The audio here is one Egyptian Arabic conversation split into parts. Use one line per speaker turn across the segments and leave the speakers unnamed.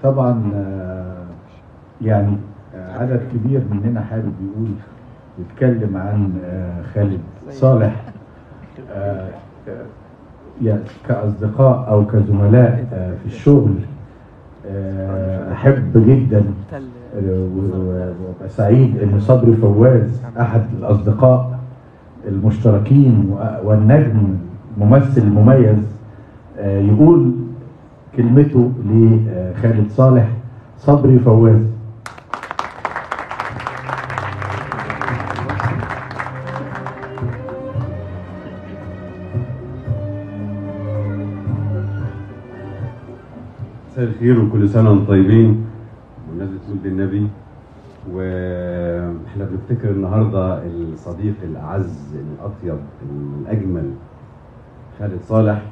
طبعا آه، يعني آه، عدد كبير مننا حابب يقول يتكلم عن آه، خالد صالح آه، آه، يعني كأصدقاء أو كزملاء آه، في الشغل آه، أحب جدا آه، و- وأبقى سعيد إن صبري فواز أحد الأصدقاء المشتركين و- والنجم ممثل مميز آه، يقول كلمته لخالد صالح صبري فواز
مساء الخير وكل سنة وانتم طيبين بمناسبة ولد النبي واحنا بنفتكر النهارده الصديق الأعز الأطيب الأجمل خالد صالح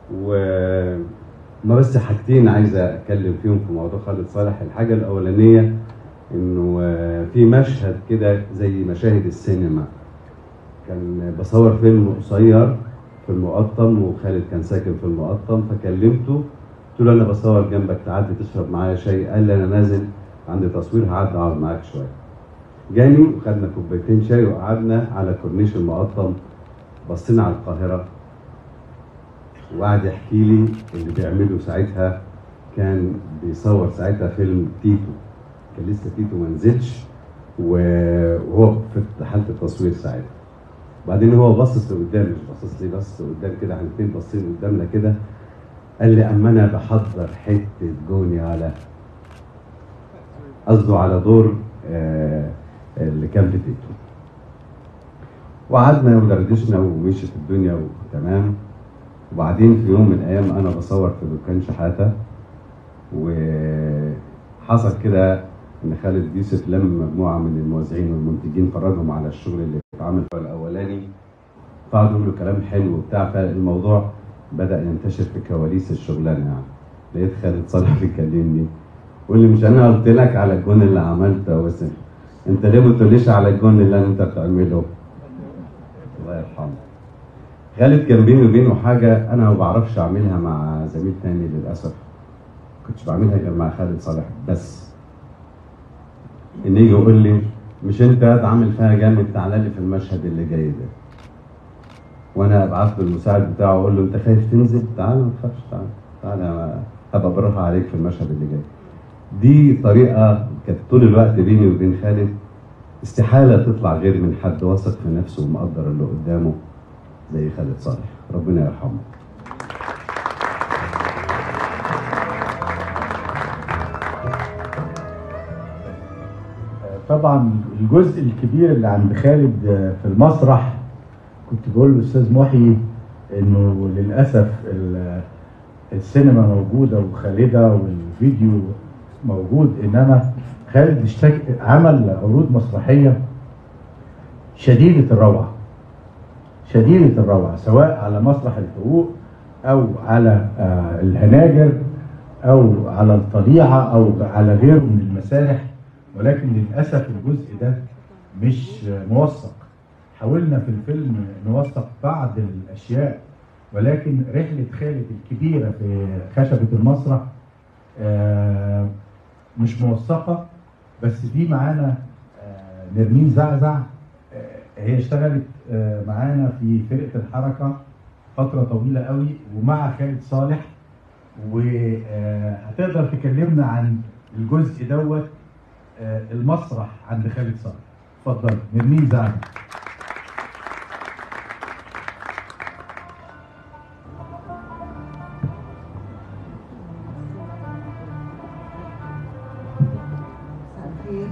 وما بس حاجتين عايز أتكلم فيهم في موضوع خالد صالح الحاجة الأولانية إنه في مشهد كده زي مشاهد السينما كان بصور فيلم قصير في المقطم وخالد كان ساكن في المقطم فكلمته قلت له انا بصور جنبك تعدي تشرب معايا شاي قال لي انا نازل عندي تصوير هعدي اقعد معاك شويه جاني وخدنا كوبايتين شاي وقعدنا على كورنيش المقطم بصينا على القاهره وقعد يحكي لي اللي بيعمله ساعتها كان بيصور ساعتها فيلم تيتو كان لسه تيتو ما نزلش و- وهو في حاله التصوير ساعتها بعدين هو باصص لقدام مش باصص لي بص لقدام كده احنا الاثنين باصين قدامنا كده قال لي اما انا بحضر حته جوني على قصده على دور آه، اللي كان في تيتو وقعدنا ودردشنا ومشيت الدنيا وتمام وبعدين في يوم من الايام انا بصور في دكان شحاته وحصل كده ان خالد يوسف لم مجموعه من الموزعين والمنتجين فرجهم على الشغل اللي اتعمل في الاولاني فقعدوا يقولوا كلام حلو وبتاع فالموضوع بدا ينتشر في كواليس الشغلانه يعني لقيت خالد صالح بيكلمني يقول لي مش انا قلت لك على الجون اللي عملته يا وسام انت ليه ما تقوليش على الجون اللي انت بتعمله الله يرحمه خالد كان بيني وبينه حاجه انا ما بعرفش اعملها مع زميل تاني للاسف كنتش بعملها غير مع خالد صالح بس ان يجي يقول لي مش انت عامل فيها جامد تعالى لي في المشهد اللي جاي ده وانا ابعت له المساعد بتاعه اقول له انت خايف تنزل تعالى ما تخافش تعالى تعالى هبقى بالراحه عليك في المشهد اللي جاي دي طريقه كانت طول الوقت بيني وبين خالد استحاله تطلع غير من حد واثق في نفسه ومقدر اللي قدامه زي خالد صالح ربنا يرحمه
طبعا الجزء الكبير اللي عند خالد في المسرح كنت بقول للاستاذ محيي انه للاسف ال- السينما موجوده وخالده والفيديو موجود انما خالد اشتك عمل عروض مسرحيه شديده الروعه شديده الروعه سواء على مسرح الحقوق او على آه، الهناجر او على الطليعه او على غيره من المسارح ولكن للاسف الجزء ده مش موثق حاولنا في الفيلم نوثق بعض الاشياء ولكن رحله خالد الكبيره في خشبه المسرح آه، مش موثقه بس في معانا آه، نرمين زعزع آه، هي اشتغلت آه، معانا في فرقه الحركه فتره طويله قوي ومع خالد صالح وهتقدر تكلمنا عن الجزء دوت آه، المسرح عند خالد صالح اتفضل نرمين زعزع
مساء الخير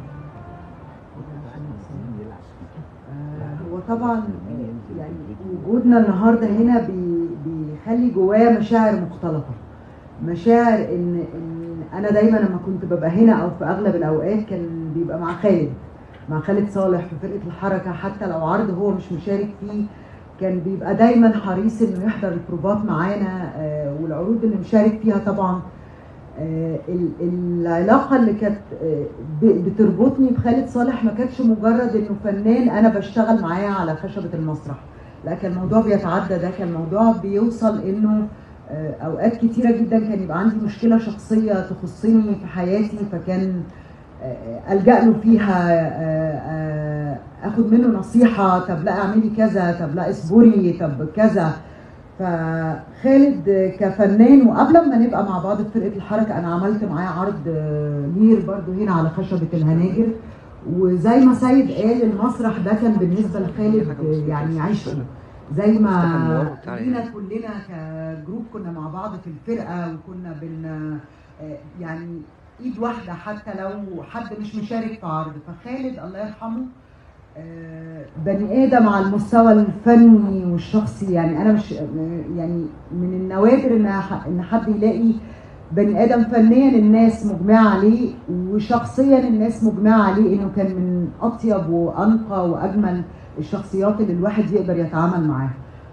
آه، هو طبعا يعني وجودنا النهارده هنا بي- بيخلي جوايا مشاعر مختلطه مشاعر ان ان انا دايما لما كنت ببقى هنا او في اغلب الاوقات كان بيبقى مع خالد مع خالد صالح في فرقه الحركه حتى لو عرض هو مش مشارك فيه كان بيبقى دايما حريص انه يحضر البروفات معانا آه، والعروض اللي مشارك فيها طبعا آه، ال- العلاقه اللي كانت آه، ب- بتربطني بخالد صالح ما كانتش مجرد انه فنان انا بشتغل معاه على خشبه المسرح لا كان الموضوع بيتعدى ده كان الموضوع بيوصل انه آه، اوقات كتيره جدا كان يبقى عندي مشكله شخصيه تخصني في حياتي فكان آه، الجا له فيها آه، آه، اخد منه نصيحه طب لا اعملي كذا طب لا اصبري طب كذا فخالد كفنان وقبل ما نبقى مع بعض في فرقه الحركه انا عملت معاه عرض آه، مير برضو هنا على خشبه الهناجر وزي ما سيد قال المسرح ده كان بالنسبه لخالد آه، يعني عشق زي ما لينا كلنا كجروب كنا مع بعض في الفرقه وكنا بن آه، يعني ايد واحده حتى لو حد مش مشارك في عرض فخالد الله يرحمه آه، بني ادم على المستوى الفني والشخصي يعني انا مش يعني من النوادر ان ح- ان حد يلاقي بني ادم فنيا الناس مجمعه عليه وشخصيا الناس مجمعه عليه انه كان من اطيب وانقى واجمل الشخصيات اللي الواحد يقدر يتعامل معاها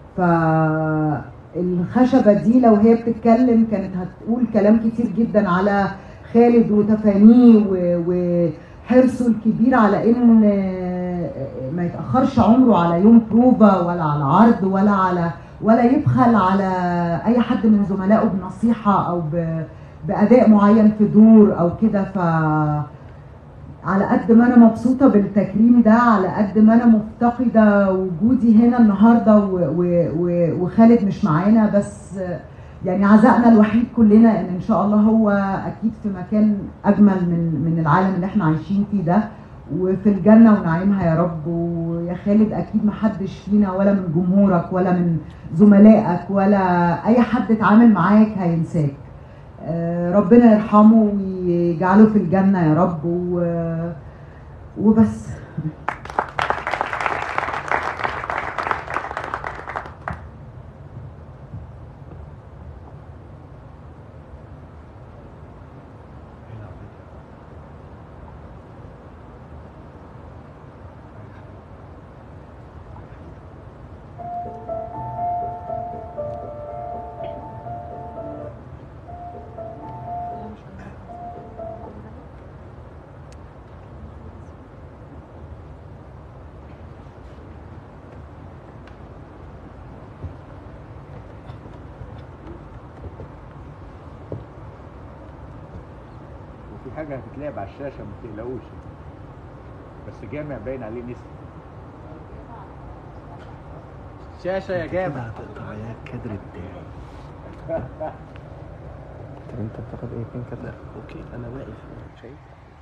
فالخشبه دي لو هي بتتكلم كانت هتقول كلام كتير جدا على خالد وتفانيه و- وحرصه الكبير على ان ما يتاخرش عمره على يوم بروفا ولا على عرض ولا على ولا يبخل على اي حد من زملائه بنصيحه او ب- باداء معين في دور او كده ف على قد ما انا مبسوطه بالتكريم ده على قد ما انا مفتقده وجودي هنا النهارده و- و- و- وخالد مش معانا بس يعني عزائنا الوحيد كلنا ان ان شاء الله هو اكيد في مكان اجمل من من العالم اللي احنا عايشين فيه ده وفي الجنه ونعيمها يا رب ويا خالد اكيد محدش فينا ولا من جمهورك ولا من زملائك ولا اي حد اتعامل معاك هينساك آه، ربنا يرحمه ويجعله في الجنه يا رب و- وبس
وفي حاجه هتتلعب على الشاشه ما تقلقوش بس جامع باين عليه نسبه شاشه يا جامع
هتقطع يا الكادر بتاعي طب انت بتاخد ايه فين كده اوكي انا واقف شايف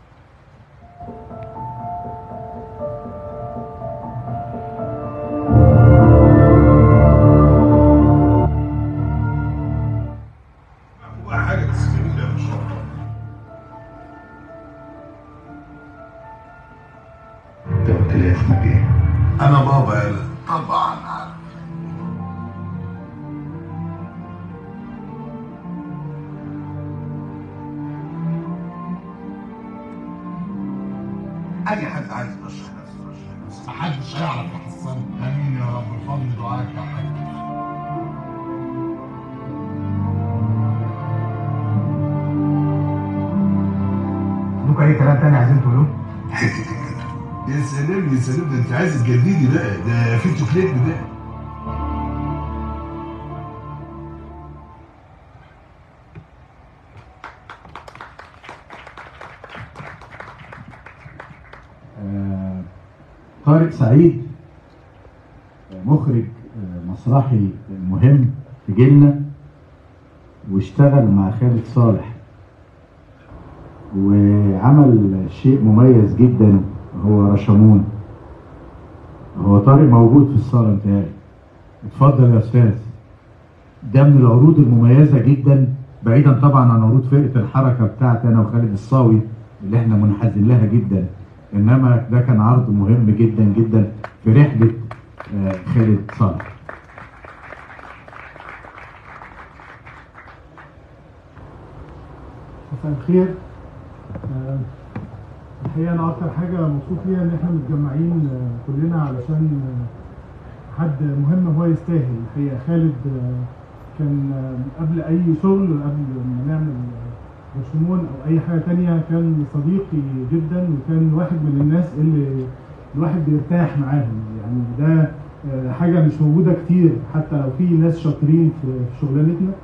هو حاجه بس جميله ان شاء الله
انت قلت لي اسمك ايه؟
انا بابا يالا طبعا عارف اي حد عايز يرشح نفسه يرشح نفسه محدش هيعرف يحصلني امين يا رب بفضل دعاك يا حاج
عندكم اي كلام تاني عايزين تقولوه؟
حته الكلام يا سلام يا سلام ده انت عايز تجددي بقى ده فيتو كليب ده
آه، طارق سعيد آه، مخرج آه، مسرحي مهم في جيلنا واشتغل مع خالد صالح وعمل شيء مميز جدا هو رشمون هو طارق موجود في الصالة متهيألي اتفضل يا استاذ ده من العروض المميزة جدا بعيدا طبعا عن عروض فرقة الحركة بتاعتي انا وخالد الصاوي اللي احنا منحازين لها جدا انما ده كان عرض مهم جدا جدا في رحلة آه، خالد صالح
مساء الخير آه، الحقيقه انا اكتر حاجه مبسوط بيها ان احنا متجمعين آه، كلنا علشان آه، حد مهم هو يستاهل الحقيقه خالد آه، كان آه، قبل اي شغل قبل ما نعمل آه، رشمون او اي حاجه تانية كان صديقي جدا وكان واحد من الناس اللي الواحد بيرتاح معاهم يعني ده آه، حاجه مش موجوده كتير حتى لو في ناس شاطرين في في شغلانتنا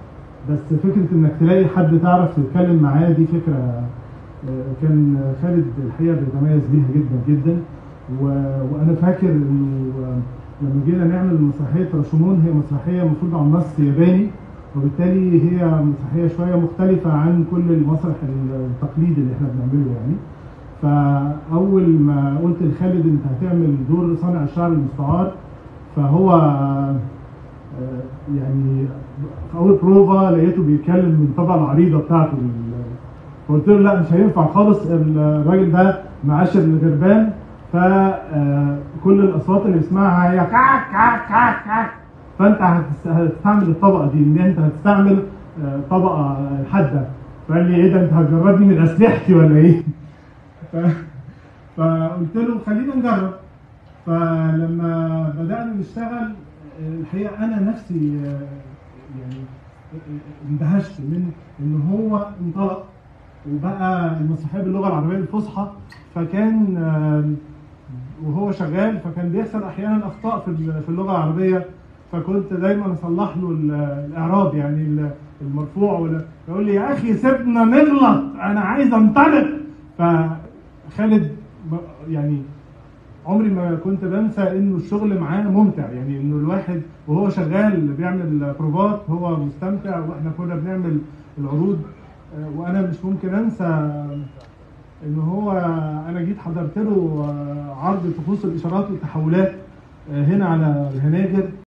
بس فكره انك تلاقي حد تعرف تتكلم معاه دي فكره آه، كان خالد الحقيقه بيتميز بيها جدا جدا و- وانا فاكر انه آه، لما جينا نعمل مسرحيه راشومون هي مسرحيه المفروض عن نص ياباني وبالتالي هي مسرحيه شويه مختلفه عن كل المسرح التقليدي اللي احنا بنعمله يعني فاول ما قلت لخالد انت هتعمل دور صانع الشعر المستعار فهو آه، يعني في اول بروفا لقيته بيتكلم من طبع العريضه بتاعته فقلت له لا مش هينفع خالص الراجل ده معاشر الغربان فكل الاصوات اللي يسمعها هي كاك كاك كاك كاك فانت هتست- هتستعمل الطبقه دي ان انت هتستعمل آه، طبقه حاده فقال لي ايه ده انت هتجردني من اسلحتي ولا ايه؟ ف... فقلت له خلينا نجرب فلما بدأنا نشتغل الحقيقة أنا نفسي آه، يعني اندهشت من إن هو انطلق وبقى المسرحية باللغة العربية الفصحى فكان آه، وهو شغال فكان بيحصل أحيانا أخطاء في ال- في اللغة العربية فكنت دايما أصلح له ال- الإعراب يعني ال- المرفوع ولا يقول لي يا أخي سيبنا نغلط أنا عايز أنطلق فخالد ب- يعني عمري ما كنت بنسى انه الشغل معاه ممتع يعني انه الواحد وهو شغال بيعمل بروفات هو مستمتع واحنا كنا بنعمل العروض آه، وانا مش ممكن انسى ان هو انا جيت حضرت له آه، عرض طقوس الاشارات والتحولات آه، هنا على الهناجر